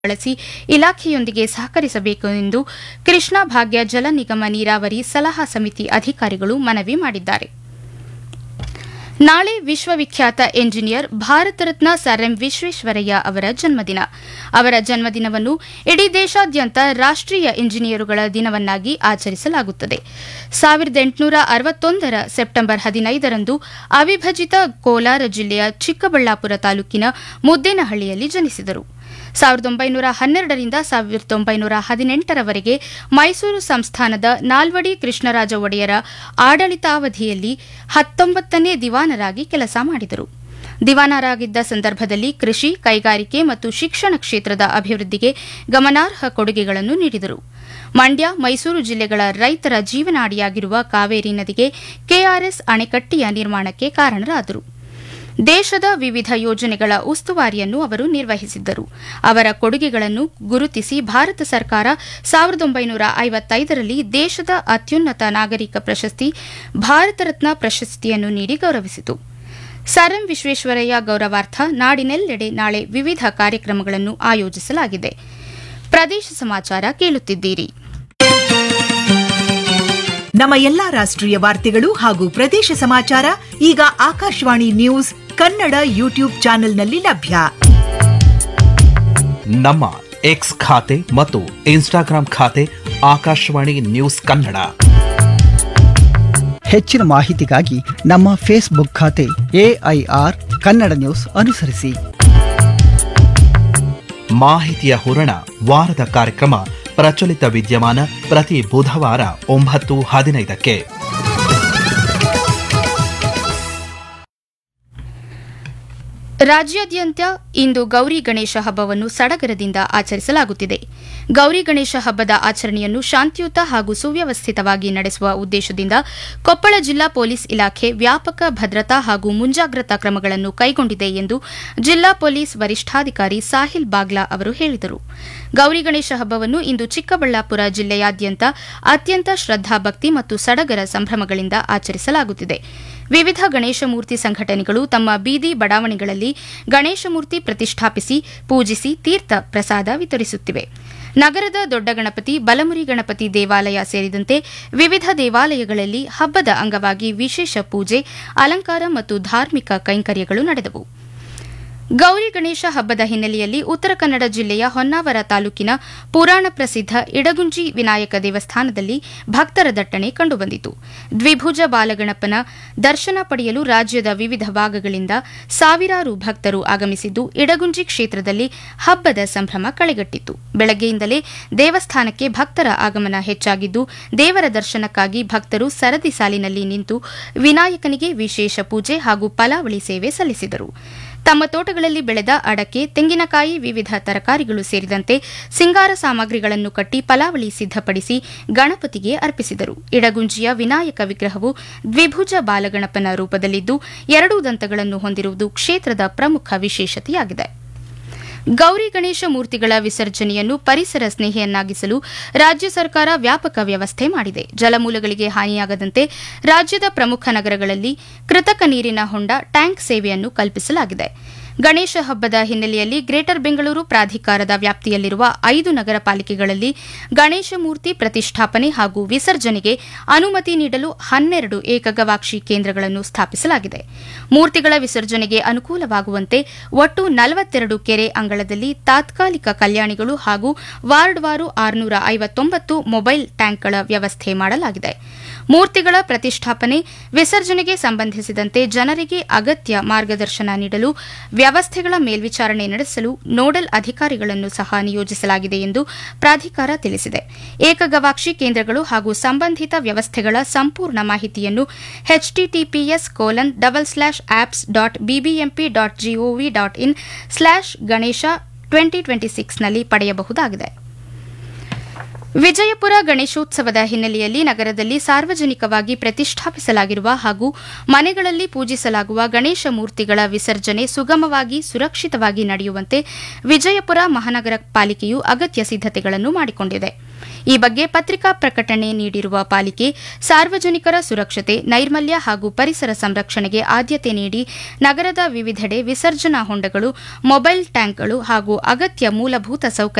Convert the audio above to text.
ಬಳಸಿ ಇಲಾಖೆಯೊಂದಿಗೆ ಸಹಕರಿಸಬೇಕು ಎಂದು ಕೃಷ್ಣಾ ಭಾಗ್ಯ ಜಲ ನಿಗಮ ನೀರಾವರಿ ಸಲಹಾ ಸಮಿತಿ ಅಧಿಕಾರಿಗಳು ಮನವಿ ಮಾಡಿದ್ದಾರೆ ನಾಳೆ ವಿಶ್ವವಿಖ್ಯಾತ engineer Bharat Ratna sir M Visvesvaraya ಅವರ ಜನ್ಮದಿನ ಅವರ ಜನ್ಮದಿನವನ್ನು ಇಡೀ ದೇಶಾದ್ಯಂತ ರಾಷ್ಟೀಯ ಇಂಜಿನಿಯರುಗಳ ದಿನವನ್ನಾಗಿ ಆಚರಿಸಲಾಗುತ್ತದೆ ಸಾವಿರದ ಎಂಟುನೂರ ಅರವತ್ತೊಂದರ ಸೆಪ್ಟೆಂಬರ್ ಹದಿನೈದರಂದು ಅವಿಭಜಿತ ಕೋಲಾರ ಜಿಲ್ಲೆಯ ಚಿಕ್ಕಬಳ್ಳಾಪುರ ತಾಲೂಕಿನ ಮುದ್ದೇನಹಳ್ಳಿಯಲ್ಲಿ ಜನಿಸಿದರು ಸಾವಿರದ ಒಂಬೈನೂರ ಹನ್ನೆರಡರಿಂದ ಸಾವಿರದ ಒಂಬೈನೂರ ಹದಿನೆಂಟರವರೆಗೆ ಮೈಸೂರು ಸಂಸ್ಥಾನದ ನಾಲ್ವಡಿ ಕೃಷ್ಣರಾಜ ಒಡೆಯರ ಆಡಳಿತಾವಧಿಯಲ್ಲಿ ಹತ್ತೊಂಬತ್ತನೇ ದಿವಾನರಾಗಿ ಕೆಲಸ ಮಾಡಿದರು ದಿವಾನರಾಗಿದ್ದ ಸಂದರ್ಭದಲ್ಲಿ ಕೃಷಿ ಕೈಗಾರಿಕೆ ಮತ್ತು ಶಿಕ್ಷಣ ಕ್ಷೇತ್ರದ ಅಭಿವೃದ್ಧಿಗೆ ಗಮನಾರ್ಹ ಕೊಡುಗೆಗಳನ್ನು ನೀಡಿದರು ಮಂಡ್ಯ ಮೈಸೂರು ಜಿಲ್ಲೆಗಳ ರೈತರ ಜೀವನಾಡಿಯಾಗಿರುವ ಕಾವೇರಿ ನದಿಗೆ ಕೆಆರ್ಎಸ್ ಅಣೆಕಟ್ಟೆಯ ನಿರ್ಮಾಣಕ್ಕೆ ಕಾರಣರಾದರು ದೇಶದ ವಿವಿಧ ಯೋಜನೆಗಳ ಉಸ್ತುವಾರಿಯನ್ನು ಅವರು ನಿರ್ವಹಿಸಿದ್ದರು ಅವರ ಕೊಡುಗೆಗಳನ್ನು ಗುರುತಿಸಿ ಭಾರತ ಸರ್ಕಾರ ಸಾವಿರದ ಒಂಬೈನೂರ ಐವತ್ತೈದರಲ್ಲಿ ದೇಶದ ಅತ್ಯುನ್ನತ ನಾಗರಿಕ ಪ್ರಶಸ್ತಿ ಭಾರತ ರತ್ನ ಪ್ರಶಸ್ತಿಯನ್ನು ನೀಡಿ ಗೌರವಿಸಿತು ಸರ್ ಎಂ ವಿಶ್ವೇಶ್ವರಯ್ಯ ಗೌರವಾರ್ಥ ನಾಡಿನೆಲ್ಲೆಡೆ ನಾಳೆ ವಿವಿಧ ಕಾರ್ಯಕ್ರಮಗಳನ್ನು ಆಯೋಜಿಸಲಾಗಿದೆ ಪ್ರದೇಶ ಸಮಾಚಾರ ಕೇಳುತ್ತಿದ್ದೀರಿ ನಮ್ಮ ಎಲ್ಲಾ ರಾಷ್ಟ್ರೀಯ ವಾರ್ತೆಗಳು ಹಾಗೂ ಪ್ರದೇಶ ಸಮಾಚಾರ ಈಗ ಆಕಾಶವಾಣಿ ನ್ಯೂಸ್ ಕನ್ನಡ ಯೂಟ್ಯೂಬ್ ಚಾನೆಲ್ನಲ್ಲಿ ಲಭ್ಯ ನಮ್ಮ ಎಕ್ಸ್ ಖಾತೆ ಮತ್ತು ಇನ್ಸ್ಟಾಗ್ರಾಂ ಖಾತೆ ಆಕಾಶವಾಣಿ ನ್ಯೂಸ್ ಕನ್ನಡ ಹೆಚ್ಚಿನ ಮಾಹಿತಿಗಾಗಿ ನಮ್ಮ ಫೇಸ್ಬುಕ್ ಖಾತೆ ಎಐಆರ್ ಕನ್ನಡ ನ್ಯೂಸ್ ಅನುಸರಿಸಿ ಮಾಹಿತಿಯ ಹೂರಣ ವಾರದ ಕಾರ್ಯಕ್ರಮ ಪ್ರಚಲಿತ ವಿದ್ಯಮಾನ ಪ್ರತಿ ಬುಧವಾರ ಒಂಬತ್ತು ಹದಿನೈದಕ್ಕೆ ರಾಜ್ಯಾದ್ಯಂತ ಇಂದು ಗೌರಿ ಗಣೇಶ ಹಬ್ಬವನ್ನು ಸಡಗರದಿಂದ ಆಚರಿಸಲಾಗುತ್ತಿದೆ ಗೌರಿ ಗಣೇಶ ಹಬ್ಬದ ಆಚರಣೆಯನ್ನು ಶಾಂತಿಯುತ ಹಾಗೂ ಸುವ್ಯವಸ್ಥಿತವಾಗಿ ನಡೆಸುವ ಉದ್ದೇಶದಿಂದ ಕೊಪ್ಪಳ ಜಿಲ್ಲಾ ಪೊಲೀಸ್ ಇಲಾಖೆ ವ್ಯಾಪಕ ಭದ್ರತಾ ಹಾಗೂ ಮುಂಜಾಗ್ರತಾ ಕ್ರಮಗಳನ್ನು ಕೈಗೊಂಡಿದೆ ಎಂದು ಜಿಲ್ಲಾ ಪೊಲೀಸ್ ವರಿಷ್ಠಾಧಿಕಾರಿ ಸಾಹಿಲ್ ಬಾಗ್ಲಾ ಅವರು ಹೇಳಿದರು ಗೌರಿ ಗಣೇಶ ಹಬ್ಬವನ್ನು ಇಂದು ಚಿಕ್ಕಬಳ್ಳಾಪುರ ಜಿಲ್ಲೆಯಾದ್ಯಂತ ಅತ್ಯಂತ ಶ್ರದ್ದಾಭಕ್ತಿ ಮತ್ತು ಸಡಗರ ಸಂಭ್ರಮಗಳಿಂದ ಆಚರಿಸಲಾಗುತ್ತಿದೆ ವಿವಿಧ ಗಣೇಶ ಮೂರ್ತಿ ಸಂಘಟನೆಗಳು ತಮ್ಮ ಬೀದಿ ಬಡಾವಣೆಗಳಲ್ಲಿ ಗಣೇಶ ಮೂರ್ತಿ ಪ್ರತಿಷ್ಠಾಪಿಸಿ ಪೂಜಿಸಿ ತೀರ್ಥ ಪ್ರಸಾದ ವಿತರಿಸುತ್ತಿವೆ ನಗರದ ದೊಡ್ಡ ಗಣಪತಿ ಬಲಮುರಿ ಗಣಪತಿ ದೇವಾಲಯ ಸೇರಿದಂತೆ ವಿವಿಧ ದೇವಾಲಯಗಳಲ್ಲಿ ಹಬ್ಬದ ಅಂಗವಾಗಿ ವಿಶೇಷ ಪೂಜೆ ಅಲಂಕಾರ ಮತ್ತು ಧಾರ್ಮಿಕ ಕೈಂಕರ್ಯಗಳು ನಡೆದವು ಗೌರಿ ಗಣೇಶ ಹಬ್ಬದ ಹಿನ್ನೆಲೆಯಲ್ಲಿ ಉತ್ತರ ಕನ್ನಡ ಜಿಲ್ಲೆಯ ಹೊನ್ನಾವರ ತಾಲೂಕಿನ ಪುರಾಣ ಪ್ರಸಿದ್ಧ ಇಡಗುಂಜಿ ವಿನಾಯಕ ದೇವಸ್ಥಾನದಲ್ಲಿ ಭಕ್ತರ ದಟ್ಟಣೆ ಕಂಡುಬಂದಿತು ದ್ವಿಭುಜ ಬಾಲಗಣಪನ ದರ್ಶನ ಪಡೆಯಲು ರಾಜ್ಯದ ವಿವಿಧ ಭಾಗಗಳಿಂದ ಸಾವಿರಾರು ಭಕ್ತರು ಆಗಮಿಸಿದ್ದು ಇಡಗುಂಜಿ ಕ್ಷೇತ್ರದಲ್ಲಿ ಹಬ್ಬದ ಸಂಭ್ರಮ ಕಳೆಗಟ್ಟಿತ್ತು ಬೆಳಗ್ಗೆಯಿಂದಲೇ ದೇವಸ್ಥಾನಕ್ಕೆ ಭಕ್ತರ ಆಗಮನ ಹೆಚ್ಚಾಗಿದ್ದು ದೇವರ ದರ್ಶನಕ್ಕಾಗಿ ಭಕ್ತರು ಸರದಿ ಸಾಲಿನಲ್ಲಿ ನಿಂತು ವಿನಾಯಕನಿಗೆ ವಿಶೇಷ ಪೂಜೆ ಹಾಗೂ ಫಲಾವಳಿ ಸೇವೆ ಸಲ್ಲಿಸಿದರು ತಮ್ಮ ತೋಟಗಳಲ್ಲಿ ಬೆಳೆದ ಅಡಕೆ ತೆಂಗಿನಕಾಯಿ ವಿವಿಧ ತರಕಾರಿಗಳು ಸೇರಿದಂತೆ ಸಿಂಗಾರ ಸಾಮಗ್ರಿಗಳನ್ನು ಕಟ್ಟಿ ಫಲಾವಳಿ ಸಿದ್ದಪಡಿಸಿ ಗಣಪತಿಗೆ ಅರ್ಪಿಸಿದರು ಇಡಗುಂಜಿಯ ವಿನಾಯಕ ವಿಗ್ರಹವು ದ್ವಿಭುಜ ಬಾಲಗಣಪನ ರೂಪದಲ್ಲಿದ್ದು ಎರಡೂ ದಂತಗಳನ್ನು ಹೊಂದಿರುವುದು ಕ್ಷೇತ್ರದ ಪ್ರಮುಖ ವಿಶೇಷತೆಯಾಗಿದೆ ಗೌರಿ ಗಣೇಶ ಮೂರ್ತಿಗಳ ವಿಸರ್ಜನೆಯನ್ನು ಪರಿಸರ ಸ್ನೇಹಿಯನ್ನಾಗಿಸಲು ರಾಜ್ಯ ಸರ್ಕಾರ ವ್ಯಾಪಕ ವ್ಯವಸ್ಥೆ ಮಾಡಿದೆ ಜಲಮೂಲಗಳಿಗೆ ಹಾನಿಯಾಗದಂತೆ ರಾಜ್ಯದ ಪ್ರಮುಖ ನಗರಗಳಲ್ಲಿ ಕೃತಕ ನೀರಿನ ಹೊಂಡ ಟ್ಯಾಂಕ್ ಸೇವೆಯನ್ನು ಕಲ್ಪಿಸಲಾಗಿದೆ ಗಣೇಶ ಹಬ್ಬದ ಹಿನ್ನೆಲೆಯಲ್ಲಿ ಗ್ರೇಟರ್ ಬೆಂಗಳೂರು ಪ್ರಾಧಿಕಾರದ ವ್ಯಾಪ್ತಿಯಲ್ಲಿರುವ ಐದು ನಗರ ಪಾಲಿಕೆಗಳಲ್ಲಿ ಗಣೇಶ ಮೂರ್ತಿ ಪ್ರತಿಷ್ಠಾಪನೆ ಹಾಗೂ ವಿಸರ್ಜನೆಗೆ ಅನುಮತಿ ನೀಡಲು ಹನ್ನೆರಡು ಏಕಗವಾಕ್ಷಿ ಕೇಂದ್ರಗಳನ್ನು ಸ್ಥಾಪಿಸಲಾಗಿದೆ ಮೂರ್ತಿಗಳ ವಿಸರ್ಜನೆಗೆ ಅನುಕೂಲವಾಗುವಂತೆ ಒಟ್ಟು ನಲವತ್ತೆರಡು ಕೆರೆ ಅಂಗಳದಲ್ಲಿ ತಾತ್ಕಾಲಿಕ ಕಲ್ಯಾಣಿಗಳು ಹಾಗೂ ವಾರ್ಡ್ವಾರು ಆರುನೂರ ಐವತ್ತೊಂಬತ್ತು ಮೊಬೈಲ್ ಟ್ಯಾಂಕ್ಗಳ ವ್ಯವಸ್ಥೆ ಮಾಡಲಾಗಿದೆ ಮೂರ್ತಿಗಳ ಪ್ರತಿಷ್ಠಾಪನೆ ವಿಸರ್ಜನೆಗೆ ಸಂಬಂಧಿಸಿದಂತೆ ಜನರಿಗೆ ಅಗತ್ಯ ಮಾರ್ಗದರ್ಶನ ನೀಡಲು ವ್ಯವಸ್ಥೆಗಳ ಮೇಲ್ವಿಚಾರಣೆ ನಡೆಸಲು ನೋಡಲ್ ಅಧಿಕಾರಿಗಳನ್ನು ಸಹ ನಿಯೋಜಿಸಲಾಗಿದೆ ಎಂದು ಪ್ರಾಧಿಕಾರ ತಿಳಿಸಿದೆ ಏಕಗವಾಕ್ಷಿ ಕೇಂದ್ರಗಳು ಹಾಗೂ ಸಂಬಂಧಿತ ವ್ಯವಸ್ಥೆಗಳ ಸಂಪೂರ್ಣ ಮಾಹಿತಿಯನ್ನು HTTPS colon double slash apps dot BBMP dot gov dot in slash Ganesha twenty twenty ಸಿಕ್ಸ್ನಲ್ಲಿ ಪಡೆಯಬಹುದಾಗಿದೆ ವಿಜಯಪುರ ಗಣೇಶೋತ್ಸವದ ಹಿನ್ನೆಲೆಯಲ್ಲಿ ನಗರದಲ್ಲಿ ಸಾರ್ವಜನಿಕವಾಗಿ ಪ್ರತಿಷ್ಠಾಪಿಸಲಾಗಿರುವ ಹಾಗೂ ಮನೆಗಳಲ್ಲಿ ಪೂಜಿಸಲಾಗುವ ಗಣೇಶ ಮೂರ್ತಿಗಳ ವಿಸರ್ಜನೆ ಸುಗಮವಾಗಿ ಸುರಕ್ಷಿತವಾಗಿ ನಡೆಯುವಂತೆ ವಿಜಯಪುರ ಮಹಾನಗರ ಪಾಲಿಕೆಯು ಅಗತ್ಯ ಸಿದ್ದತೆಗಳನ್ನು ಮಾಡಿಕೊಂಡಿದೆ ಈ ಬಗ್ಗೆ ಪತ್ರಿಕಾ ಪ್ರಕಟಣೆ ನೀಡಿರುವ ಪಾಲಿಕೆ ಸಾರ್ವಜನಿಕರ ಸುರಕ್ಷತೆ ನೈರ್ಮಲ್ಯ ಹಾಗೂ ಪರಿಸರ ಸಂರಕ್ಷಣೆಗೆ ಆದ್ಯತೆ ನೀಡಿ ನಗರದ ವಿವಿಧೆಡೆ ವಿಸರ್ಜನಾ ಹೊಂಡಗಳು ಮೊಬೈಲ್ ಟ್ಯಾಂಕ್ಗಳು ಹಾಗೂ ಅಗತ್ಯ ಮೂಲಭೂತ ಸೌಕರ್ಯ